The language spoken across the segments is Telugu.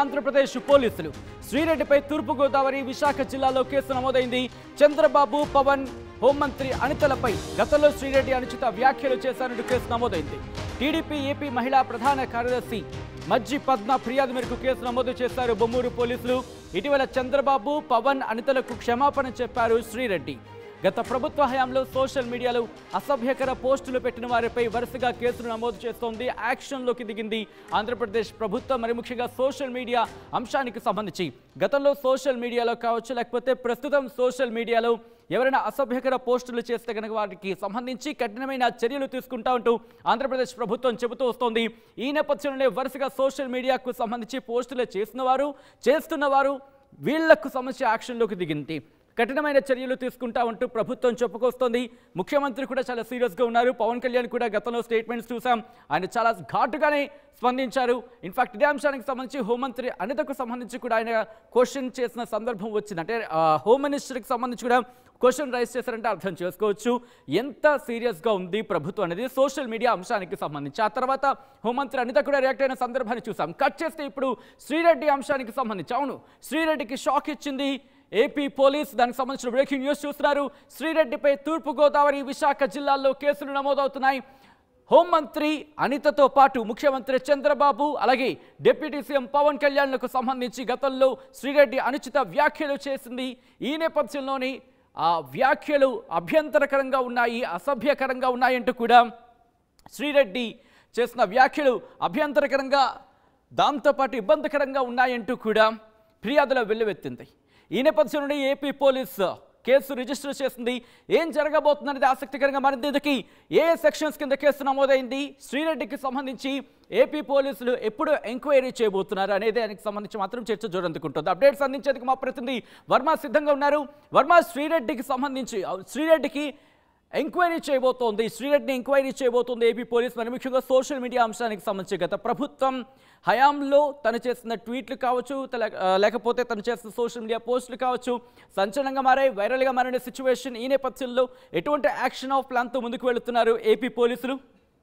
ఆంధ్రప్రదేశ్ పోలీసులు శ్రీరెడ్డిపై తూర్పుగోదావరి విశాఖ జిల్లాలో కేసు నమోదైంది చంద్రబాబు పవన్ హోంమంత్రి అనితలపై గతంలో శ్రీరెడ్డి అనుచిత వ్యాఖ్యలు చేశారంటూ కేసు నమోదైంది టీడీపీ ఏపీ మహిళా ప్రధాన కార్యదర్శి మజ్జి పద్మ ఫిర్యాదు మేరకు కేసు నమోదు చేశారు బొమ్మూరు పోలీసులు ఇటీవల చంద్రబాబు పవన్ అనితలకు క్షమాపణ చెప్పారు శ్రీరెడ్డి గత ప్రభుత్వ హయాంలో సోషల్ మీడియాలో అసభ్యకర పోస్టులు పెట్టిన వారిపై వరుసగా కేసులు నమోదు చేస్తోంది యాక్షన్లోకి దిగింది ఆంధ్రప్రదేశ్ ప్రభుత్వం మరి ముఖ్యంగా సోషల్ మీడియా అంశానికి సంబంధించి గతంలో సోషల్ మీడియాలో కావచ్చు లేకపోతే ప్రస్తుతం సోషల్ మీడియాలో ఎవరైనా అసభ్యకర పోస్టులు చేస్తే కనుక వారికి సంబంధించి కఠినమైన చర్యలు తీసుకుంటా ఉంటూ ఆంధ్రప్రదేశ్ ప్రభుత్వం చెబుతూ వస్తోంది ఈ నేపథ్యంలోనే వరుసగా సోషల్ మీడియాకు సంబంధించి పోస్టులు చేసిన వారు చేస్తున్నవారు వీళ్లకు సమస్య యాక్షన్లోకి దిగింది కఠినమైన చర్యలు తీసుకుంటా ఉంటూ ప్రభుత్వం చెప్పుకొస్తోంది ముఖ్యమంత్రి కూడా చాలా సీరియస్గా ఉన్నారు పవన్ కళ్యాణ్ కూడా గతంలో స్టేట్మెంట్స్ చూసాం ఆయన చాలా ఘాటుగానే స్పందించారు ఇన్ఫాక్ట్ ఇదే అంశానికి సంబంధించి హోంమంత్రి అనితకు సంబంధించి కూడా ఆయన క్వశ్చన్ చేసిన సందర్భం వచ్చింది అంటే ఆ, హోమ్ మినిస్టర్కి సంబంధించి కూడా క్వశ్చన్ రైజ్ చేశారంటే అర్థం చేసుకోవచ్చు ఎంత సీరియస్గా ఉంది ప్రభుత్వం అనేది సోషల్ మీడియా అంశానికి సంబంధించి ఆ తర్వాత హోంమంత్రి అనిత కూడా రియాక్ట్ అయిన సందర్భాన్ని చూసాం కట్ చేస్తే ఇప్పుడు శ్రీరెడ్డి అంశానికి సంబంధించి అవును శ్రీరెడ్డికి షాక్ ఇచ్చింది ఏపీ పోలీస్ దానికి సంబంధించిన బ్రేకింగ్ న్యూస్ చూస్తున్నారు శ్రీరెడ్డిపై తూర్పుగోదావరి విశాఖ జిల్లాల్లో కేసులు నమోదవుతున్నాయి హోంమంత్రి అనితతో పాటు ముఖ్యమంత్రి చంద్రబాబు అలాగే డిప్యూటీ సీఎం పవన్ కళ్యాణ్లకు సంబంధించి గతంలో శ్రీరెడ్డి అనుచిత వ్యాఖ్యలు చేసింది ఈ నేపథ్యంలోని ఆ వ్యాఖ్యలు అభ్యంతరకరంగా ఉన్నాయి అసభ్యకరంగా ఉన్నాయంటూ కూడా శ్రీరెడ్డి చేసిన వ్యాఖ్యలు అభ్యంతరకరంగా దాంతోపాటు ఇబ్బందికరంగా ఉన్నాయంటూ కూడా ఫిర్యాదులో వెల్లువెత్తింది ఈ నేపథ్యంలోనే ఏపీ పోలీస్ కేసు రిజిస్టర్ చేసింది ఏం జరగబోతుందనేది ఆసక్తికరంగా మారింది ఇందుకు ఏ సెక్షన్స్ కింద కేసు నమోదైంది శ్రీరెడ్డికి సంబంధించి ఏపీ పోలీసులు ఎప్పుడు ఎంక్వైరీ చేయబోతున్నారు అనేది దానికి సంబంధించి మాత్రం చర్చ జోరందుకుంటుంది అప్డేట్స్ అందించేందుకు మా ప్రతినిధి వర్మ సిద్ధంగా ఉన్నారు వర్మ శ్రీరెడ్డికి సంబంధించి శ్రీరెడ్డికి ఎంక్వైరీ చేయబోతోంది శ్రీరెడ్డిని ఎంక్వైరీ చేయబోతోంది ఏపీ పోలీస్ మరి ముఖ్యంగా సోషల్ మీడియా అంశానికి సంబంధించి గత ప్రభుత్వం హయాంలో తను చేసిన ట్వీట్లు కావచ్చు తల- ఆ, లేకపోతే తను చేసిన సోషల్ మీడియా పోస్టులు కావచ్చు సంచలనంగా మారాయి వైరల్గా మారిన సిచ్యువేషన్ ఈ నేపథ్యంలో ఎటువంటి యాక్షన్ ఆఫ్ ప్లాన్తో ముందుకు వెళుతున్నారు ఏపీ పోలీసులు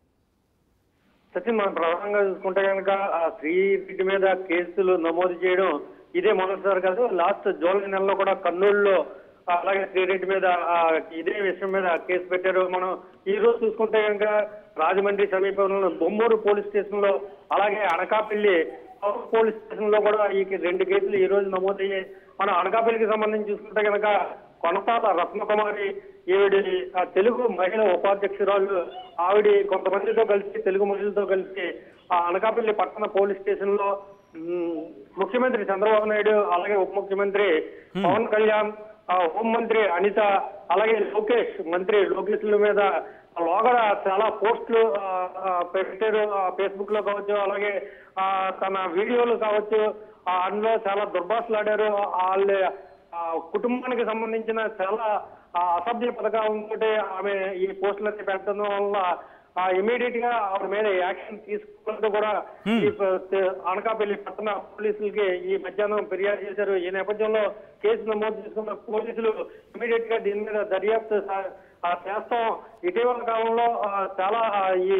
సచిన్ మనం ప్రధానంగా చూసుకుంటే కనుక ఆ శ్రీరెడ్డి మీద కేసులు నమోదు చేయడం ఇదే మొదటిసారి కాదు లాస్ట్ జూలై నెలలో కూడా కర్నూలులో అలాగే శ్రీరెడ్డి మీద ఆ, ఇదే విషయం మీద కేసు పెట్టారు మనం ఈ రోజు చూసుకుంటే కనుక రాజమండ్రి సమీపంలో బొమ్మూరు పోలీస్ స్టేషన్ లో అలాగే అనకాపల్లి పోలీస్ స్టేషన్ లో కూడా ఈ రెండు కేసులు ఈ రోజు నమోదయ్యాయి మనం అనకాపల్లికి సంబంధించి చూసుకుంటే కనుక కొనసాల రత్నకుమారి ఈవిడి ఆ తెలుగు మహిళ ఉపాధ్యక్షురాలు ఆవిడ కొంతమందితో కలిసి తెలుగు మహిళలతో కలిసి ఆ అనకాపల్లి పట్టణ పోలీస్ స్టేషన్ లో మ్, ముఖ్యమంత్రి చంద్రబాబు నాయుడు అలాగే ఉప ముఖ్యమంత్రి పవన్ కళ్యాణ్ ఆ, హోంమంత్రి అనిత అలాగే లోకేష్ మంత్రి లోకేష్ ల మీద లోగడ చాలా పోస్టులు ఆ, ఆ, పెట్టారు ఫేస్బుక్ లో కావచ్చు అలాగే ఆ, తన వీడియోలు కావచ్చు ఆ, అందులో చాలా దుర్భాషలాడారు వాళ్ళ ఆ, కుటుంబానికి సంబంధించిన చాలా ఆ, అసభ్య పథకాలతో ఆమె ఈ పోస్టులన్నీ పెట్టడం వల్ల ఇమీడియట్ గా ఆవిడ మీద యాక్షన్ తీసుకుంటూ కూడా ఈ ప- త- అనకాపల్లి పట్టణ పోలీసులకి ఈ మధ్యాహ్నం ఫిర్యాదు చేశారు ఈ నేపథ్యంలో కేసు నమోదు చేసుకున్న పోలీసులు ఇమీడియట్ గా దీని మీద దర్యాప్తు సా- ఆ, చేస్తాం ఇటీవల కాలంలో ఆ, చాలా ఆ, ఈ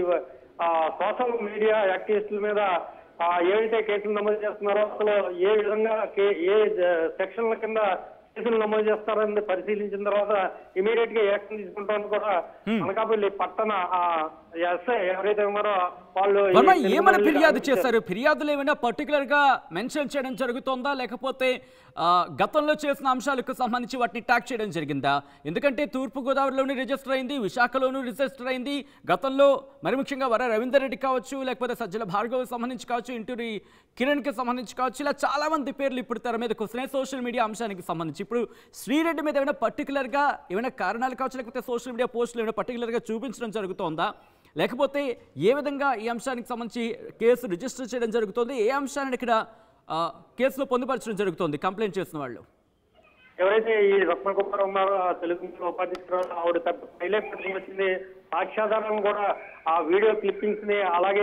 సోషల్ మీడియా యాక్టివిస్టుల మీద ఆ, ఏవైతే కేసులు నమోదు చేస్తున్నారో అసలు ఏ విధంగా కే- ఏ జ- సెక్షన్ల కింద కేసులు నమోదు చేస్తారని పరిశీలించిన తర్వాత ఇమీడియట్ గా యాక్షన్ తీసుకుంటామని కూడా అనకాపల్లి పట్టణ ఎస్ఐ ఎవరైతే ఉన్నారో వాళ్ళు ఈ వర్మ తెలుగు ఏమైనా మహిళలకు ఫిర్యాదు అందించారు. చేశారు ఫిర్యాదులు ఏమైనా పర్టికులర్ గా మెన్షన్ చేయడం జరుగుతోందా లేకపోతే ఆ, గతంలో చేసిన అంశాలకు సంబంధించి వాటిని ట్యాగ్ చేయడం జరిగిందా ఎందుకంటే తూర్పు గోదావరిలోనూ రిజిస్టర్ అయింది విశాఖలోనూ రిజిస్టర్ అయింది గతంలో మరి ముఖ్యంగా వర రవీందర్ రెడ్డి కావచ్చు లేకపోతే సజ్జల భార్గవ్ సంబంధించి కావచ్చు ఇంటూరి కిరణ్ కి సంబంధించి కావచ్చు ఇలా చాలా మంది పేర్లు ఇప్పుడు తెర మీదకి వస్తున్నాయి సోషల్ మీడియా అంశానికి సంబంధించి ఇప్పుడు శ్రీరెడ్డి మీద ఏమైనా పర్టికులర్ గా ఏమైనా కారణాలు కావచ్చు లేకపోతే సోషల్ మీడియా పోస్టులు ఏమైనా పర్టికులర్ గా చూపించడం జరుగుతోందా లేకపోతే ఏ విధంగా ఈ అంశానికి సంబంధించి కేసు రిజిస్టర్ చేయడం జరుగుతుంది ఏ అంశాన్ని ఇక్కడ ఆ, కేసులో పొందుపరచడం జరుగుతుంది కంప్లైంట్ చేసిన వాళ్ళు ఎవరైతే ఈ రత్నకుమార్ ఉన్నారో ఆ తెలుగు ఉపాధ్యక్షురాలు ఆవిడ పెద్ద హైలైట్ పట్టుకుని వచ్చింది సాక్ష్యాధారం కూడా ఆ వీడియో క్లిప్పింగ్స్ ని అలాగే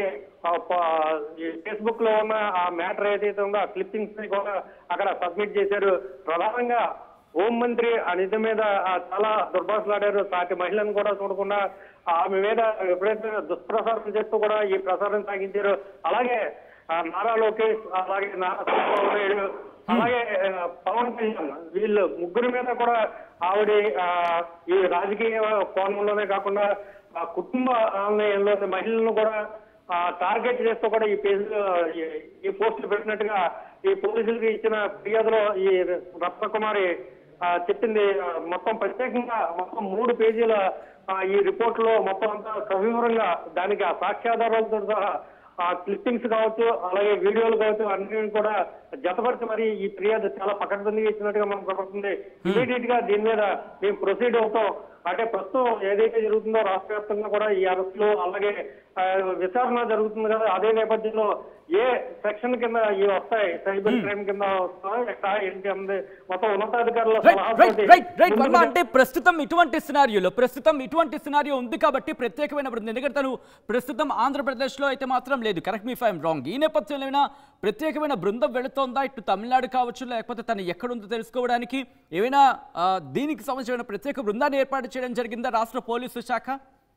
ఫేస్బుక్ లో ఉన్న ఆ మ్యాటర్ ఏదైతే ఉందో ఆ క్లిప్పింగ్స్ ని కూడా అక్కడ సబ్మిట్ చేశారు ప్రధానంగా హోం మంత్రి అనిత మీద ఆ, చాలా దుర్భాషలాడారు సాటి మహిళను కూడా చూడకుండా ఆమె మీద ఎప్పుడైతే దుష్ప్రసారం చేస్తూ కూడా ఈ ప్రసారం సాగించారు అలాగే ఆ, నారా లోకేష్ అలాగే నారా చంద్రబాబు నాయుడు అలాగే ఆ, పవన్ కళ్యాణ్ వీళ్ళు ముగ్గురు మీద కూడా ఆవిడ ఆ, ఈ రాజకీయ కోణంలోనే కాకుండా ఆ కుటుంబ ఆలయంలో మహిళలను కూడా ఆ, టార్గెట్ చేస్తూ కూడా ఈ పేజీలో ఈ- ఈ పోస్టులు పెట్టినట్టుగా ఈ పోలీసులకి ఇచ్చిన ఫిర్యాదులో ఈ రత్నకుమారి ఆ, చెప్పింది ఆ, మొత్తం ప్రత్యేకంగా మొత్తం మూడు పేజీల ఆ, ఈ రిపోర్ట్ లో మొత్తం అంతా సవివరంగా దానికి ఆ సాక్ష్యాధారాలతో సహా ఆ క్లిప్పింగ్స్ కావచ్చు అలాగే వీడియోలు కావచ్చు అన్నిటిని కూడా జతపరిచి మరి ఈ ఫిర్యాదు చాలా పకడ్బందీగా ఇచ్చినట్టుగా మనకు కనబడుతుంది ఇమీడియట్ గా దీని మీద మేము ప్రొసీడ్ అవుతాం అంటే ప్రస్తుతం ఏదైతే జరుగుతుందో రాష్ట్ర వ్యాప్తంగా కూడా ఈ అరెస్టులు అలాగే ఆ, విచారణ జరుగుతుంది కదా అదే నేపథ్యంలో ఏ సెక్షన్ కింద ఇవి వస్తాయి సైబర్ క్రైమ్ కింద వస్తాయి ఎట్లా ఏంటి అన్నది మొత్తం ఉన్నతాధికారుల రైట్ రైట్ సలహాతోటి రైట్ రైట్ వర్మ ముందుకు అంటే ప్రస్తుతం ఇటువంటి సినారియోలో ప్రస్తుతం ఇటువంటి సినారియో ఉంది కాబట్టి ప్రత్యేకమైన బృందం ఎందుకంటే తను ప్రస్తుతం ఆంధ్రప్రదేశ్లో అయితే మాత్రం లేదు కరెక్ట్ మీ ఫైమ్ రాంగ్ ఈ నేపథ్యంలో ఏమైనా ప్రత్యేకమైన బృందం వెళుతోందా ఇటు తమిళనాడు కావచ్చు లేకపోతే తను ఎక్కడుందో తెలుసుకోవడానికి ఏమైనా ఆ, దీనికి సంబంధించిన ప్రత్యేక బృందాన్ని ఏర్పాటు చేయడం జరిగిందా రాష్ట్ర పోలీసు శాఖ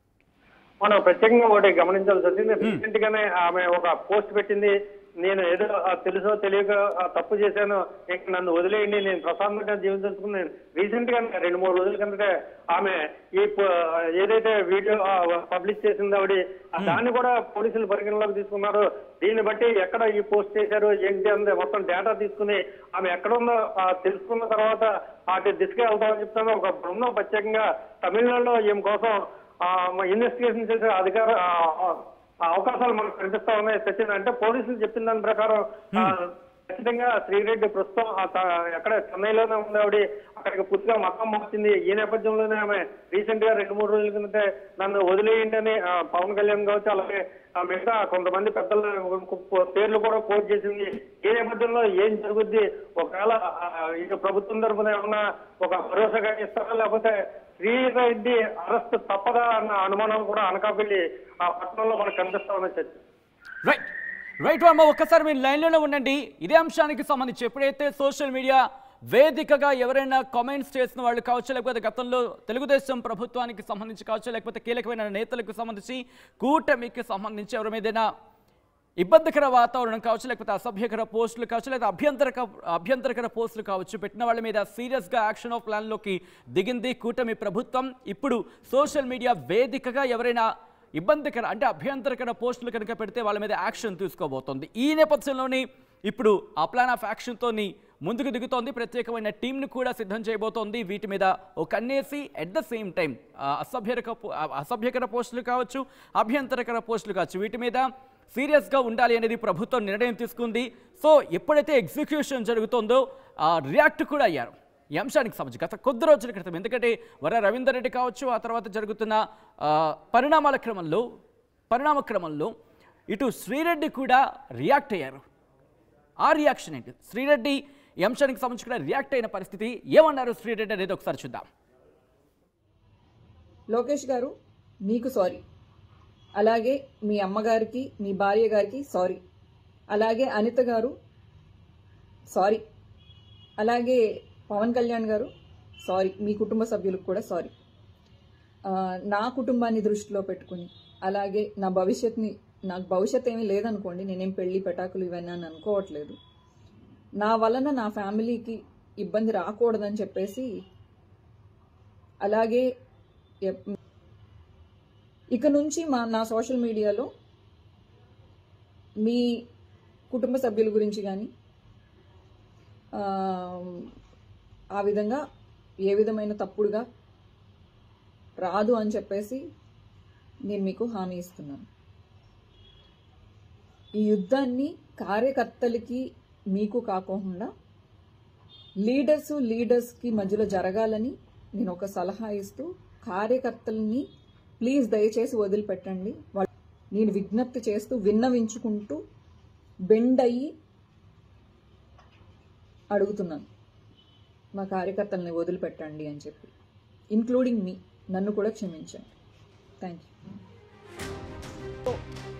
మనం ప్రత్యేకంగా ఒకటి గమనించాల్సి వచ్చింది రీసెంట్ గానే ఆమె ఒక పోస్ట్ పెట్టింది నేను ఏదో ఆ, తెలుసో తెలియక ఆ, తప్పు చేశాను ఇంక నన్ను వదిలేయండి నేను ప్రశాంతంగా జీవించుకుని రీసెంట్ గా రెండు మూడు రోజుల కిందటే ఆమె ఈ ప- ఏదైతే వీడియో పబ్లిష్ చేసింది ఆవిడ ఆ, దాన్ని కూడా పోలీసులు పరిగణలోకి తీసుకున్నారు దీన్ని బట్టి ఎక్కడ ఈ పోస్ట్ చేశారు ఏంటి అంది మొత్తం డేటా తీసుకుని ఆమె ఎక్కడ ఉందో ఆ, తెలుసుకున్న తర్వాత వాటి దిశగా వెళ్తామని చెప్తాను ఒక బృందం ప్రత్యేకంగా తమిళనాడులో ఈమె కోసం ఇన్వెస్టిగేషన్ చేసే అధికార ఆ, ఆ, ఆ అవకాశాలు మనకు కనిపిస్తా ఉన్నాయి సచిన్ అంటే పోలీసులు చెప్పిన దాని ప్రకారం ఆ, ఖచ్చితంగా శ్రీరెడ్డి ప్రస్తుతం ఆ త- ఎక్కడ చెన్నైలోనే ఉంది ఆవిడ అక్కడికి పూర్తిగా మతం మార్చింది ఈ నేపథ్యంలోనే ఆమె రీసెంట్ గా రెండు మూడు రోజుల కిందటే నన్ను వదిలేయండి అని ఆ, పవన్ కళ్యాణ్ కావచ్చు అలాగే ఆ మిగతా కొంతమంది పెద్దల పేర్లు కూడా కోట్ చేసింది ఈ నేపథ్యంలో ఏం జరుగుద్ది ఒకవేళ ఆ, ఇక ప్రభుత్వం తరఫున ఏమన్నా ఒక భరోసాగా ఇస్తారా లేకపోతే శ్రీరెడ్డి అరెస్ట్ తప్పదా అన్న అనుమానం కూడా అనకాపల్లి ఆ పట్టణంలో మనకు కనిపిస్తా ఉన్నాయి చర్చ రైట్ రైట్ వర్మ ఒక్కసారి మీరు లైన్లోనే ఉండండి ఇదే అంశానికి సంబంధించి ఎప్పుడైతే సోషల్ మీడియా వేదికగా ఎవరైనా కామెంట్స్ చేసిన వాళ్ళు కావచ్చు లేకపోతే గతంలో తెలుగుదేశం ప్రభుత్వానికి సంబంధించి కావచ్చు లేకపోతే కీలకమైన నేతలకు సంబంధించి కూటమికి సంబంధించి ఎవరి మీదైనా ఇబ్బందికర వాతావరణం కావచ్చు లేకపోతే అసభ్యకర పోస్టులు కావచ్చు లేదా అభ్యంతరక అభ్యంతరకర పోస్టులు కావచ్చు పెట్టిన వాళ్ళ మీద సీరియస్గా యాక్షన్ ఆఫ్ ప్లాన్లోకి దిగింది కూటమి ప్రభుత్వం ఇప్పుడు సోషల్ మీడియా వేదికగా ఎవరైనా ఇబ్బందికర అంటే అభ్యంతరకర పోస్టులు కనుక పెడితే వాళ్ళ మీద యాక్షన్ తీసుకోబోతోంది ఈ నేపథ్యంలోని ఇప్పుడు ఆ ప్లాన్ ఆఫ్ యాక్షన్తోని ముందుకు దిగుతోంది ప్రత్యేకమైన టీంను కూడా సిద్ధం చేయబోతోంది వీటి మీద ఒక కన్నేసి ఎట్ ద సేమ్ టైం అసభ్యకర పో- ఆ, అసభ్యకర పోస్టులు కావచ్చు అభ్యంతరకర పోస్టులు కావచ్చు వీటి మీద సీరియస్గా ఉండాలి అనేది ప్రభుత్వం నిర్ణయం తీసుకుంది సో ఎప్పుడైతే ఎగ్జిక్యూషన్ జరుగుతుందో రియాక్ట్ కూడా అయ్యారు ఈ అంశానికి సంబంధించి గత కొద్ది రోజుల క్రితం ఎందుకంటే వర రవీందర్ రెడ్డి కావచ్చు ఆ తర్వాత జరుగుతున్న ఆ, పరిణామాల క్రమంలో పరిణామ క్రమంలో ఇటు శ్రీరెడ్డి కూడా రియాక్ట్ అయ్యారు ఆ రియాక్షన్ ఏంటి శ్రీరెడ్డి ఈ అంశానికి సంబంధించి కూడా రియాక్ట్ అయిన పరిస్థితి ఏమన్నారు శ్రీరెడ్డి అనేది ఒకసారి చూద్దాం లోకేష్ గారు మీకు సారీ అలాగే మీ అమ్మగారికి మీ భార్య గారికి సారీ అలాగే అనిత గారు సారీ అలాగే పవన్ కళ్యాణ్ గారు సారీ మీ కుటుంబ సభ్యులకు కూడా సారీ ఆ, నా కుటుంబాన్ని దృష్టిలో పెట్టుకుని అలాగే నా భవిష్యత్ని నాకు భవిష్యత్ ఏమీ లేదనుకోండి నేనేం పెళ్లి పెటాకులు ఇవన్నీ అని అనుకోవట్లేదు నా వలన నా ఫ్యామిలీకి ఇబ్బంది రాకూడదని చెప్పేసి అలాగే ఎప్- ఇక నుంచి మా నా సోషల్ మీడియాలో మీ కుటుంబ సభ్యుల గురించి కానీ ఆ విధంగా ఏ విధమైన తప్పుడుగా రాదు అని చెప్పేసి నేను మీకు హామీ ఇస్తున్నాను ఈ యుద్ధాన్ని కార్యకర్తలకి మీకు కాకుండా లీడర్స్ లీడర్స్కి మధ్యలో జరగాలని నేను ఒక సలహా ఇస్తూ కార్యకర్తల్ని ప్లీజ్ దయచేసి వదిలిపెట్టండి వాళ్ళ నేను విజ్ఞప్తి చేస్తూ విన్నవించుకుంటూ బెండ్ అయ్యి అడుగుతున్నాను మా కార్యకర్తల్ని వదిలిపెట్టండి అని చెప్పి ఇంక్లూడింగ్ మీ నన్ను కూడా క్షమించండి థ్యాంక్ యూ